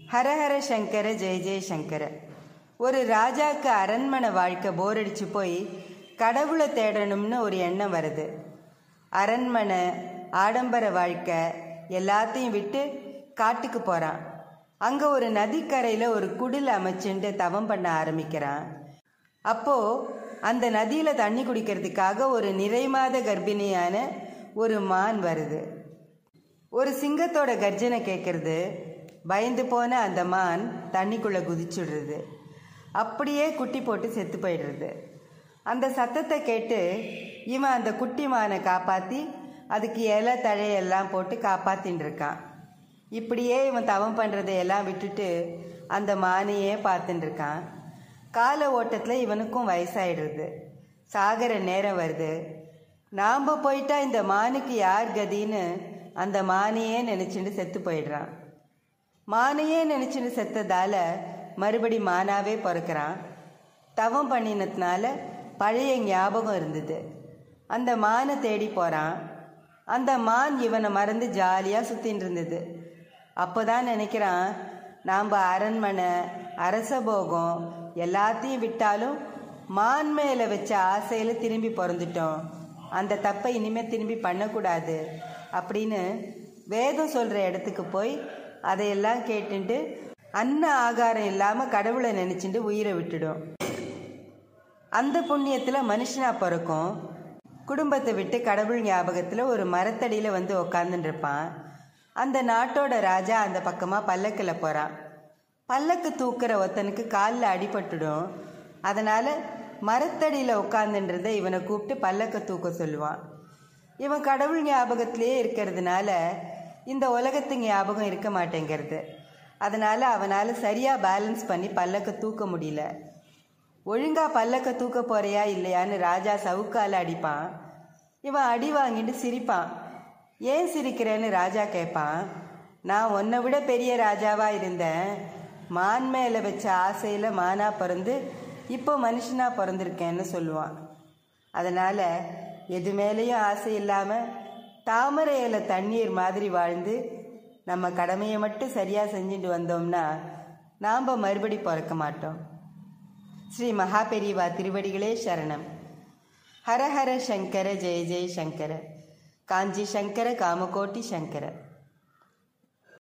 ஹரஹர சங்கர ஜெய ஜெய சங்கர ஒரு ராஜாக்கு அரண்மனை வாழ்க்கை போர் அடிச்சு போய் கடவுளை தேடணும்னு ஒரு எண்ணம் வருது அரண்மனை ஆடம்பர வாழ்க்கை எல்லாத்தையும் விட்டு காட்டுக்கு போகிறான் அங்கே ஒரு நதிக்கரையில் ஒரு குடில் அமைச்சுட்டு தவம் பண்ண ஆரம்பிக்கிறான் அப்போது அந்த நதியில் தண்ணி குடிக்கிறதுக்காக ஒரு நிறைமாத கர்ப்பிணியான ஒரு மான் வருது ஒரு சிங்கத்தோட கர்ஜனை கேட்கறது பயந்து போன அந்த மான் தண்ணிக்குள்ளே குதிச்சுடுறது அப்படியே குட்டி போட்டு செத்து போயிடுறது அந்த சத்தத்தை கேட்டு இவன் அந்த குட்டி மானை காப்பாற்றி அதுக்கு இலை தழையெல்லாம் போட்டு காப்பாத்தின்னு இருக்கான் இப்படியே இவன் தவம் பண்ணுறதையெல்லாம் விட்டுட்டு அந்த மானையே பார்த்துட்டு இருக்கான் கால ஓட்டத்தில் இவனுக்கும் வயசாயிடுறது சாகிற நேரம் வருது நாம் போயிட்டா இந்த மானுக்கு யார் கதின்னு அந்த மானையே நினச்சிட்டு செத்து போயிடுறான் மானையே நினச்சிட்டு செத்ததால மறுபடி மானாவே பிறக்கிறான் தவம் பண்ணினதுனால பழைய ஞாபகம் இருந்தது அந்த மானை தேடி போகிறான் அந்த மான் இவனை மறந்து ஜாலியாக சுற்றின்னு இருந்தது அப்போ தான் நினைக்கிறான் நாம் அரண்மனை அரச போகம் எல்லாத்தையும் விட்டாலும் மான் மேலே வச்ச ஆசையில் திரும்பி பிறந்துட்டோம் அந்த தப்பை இனிமேல் திரும்பி பண்ணக்கூடாது அப்படின்னு வேதம் சொல்கிற இடத்துக்கு போய் அதையெல்லாம் கேட்டுட்டு அன்ன ஆகாரம் இல்லாமல் கடவுளை நினச்சிட்டு உயிரை விட்டுடும் அந்த புண்ணியத்தில் மனுஷனாக பிறக்கும் குடும்பத்தை விட்டு கடவுள் ஞாபகத்தில் ஒரு மரத்தடியில் வந்து உக்காந்துட்டு இருப்பான் அந்த நாட்டோட ராஜா அந்த பக்கமாக பல்லக்கில் போகிறான் பல்லக்கு தூக்குற ஒருத்தனுக்கு காலில் அடிபட்டுடும் அதனால் மரத்தடியில் உட்காந்துன்றத இவனை கூப்பிட்டு பல்லக்க தூக்க சொல்லுவான் இவன் கடவுள் ஞாபகத்திலே இருக்கிறதுனால இந்த உலகத்து ஞாபகம் இருக்க மாட்டேங்கிறது அதனால் அவனால் சரியாக பேலன்ஸ் பண்ணி பல்லக்க தூக்க முடியல ஒழுங்கா பல்லக்க தூக்க போறியா இல்லையான்னு ராஜா சவுக்கால அடிப்பான் இவன் அடி வாங்கிட்டு சிரிப்பான் ஏன் சிரிக்கிறேன்னு ராஜா கேட்பான் நான் உன்னை விட பெரிய ராஜாவா இருந்தேன் மான் மேலே வச்ச ஆசையில் மானா பிறந்து இப்போ மனுஷனா பிறந்திருக்கேன்னு சொல்லுவான் அதனால் எது மேலேயும் ஆசை இல்லாமல் தாமரை இலை தண்ணீர் மாதிரி வாழ்ந்து நம்ம கடமையை மட்டும் சரியாக செஞ்சுட்டு வந்தோம்னா நாம் மறுபடி பிறக்க மாட்டோம் ஸ்ரீ மகாபெரிவா திருவடிகளே சரணம் ஹர ஹர சங்கர ஜெய ஜெய சங்கர காஞ்சி சங்கர காமகோட்டி சங்கர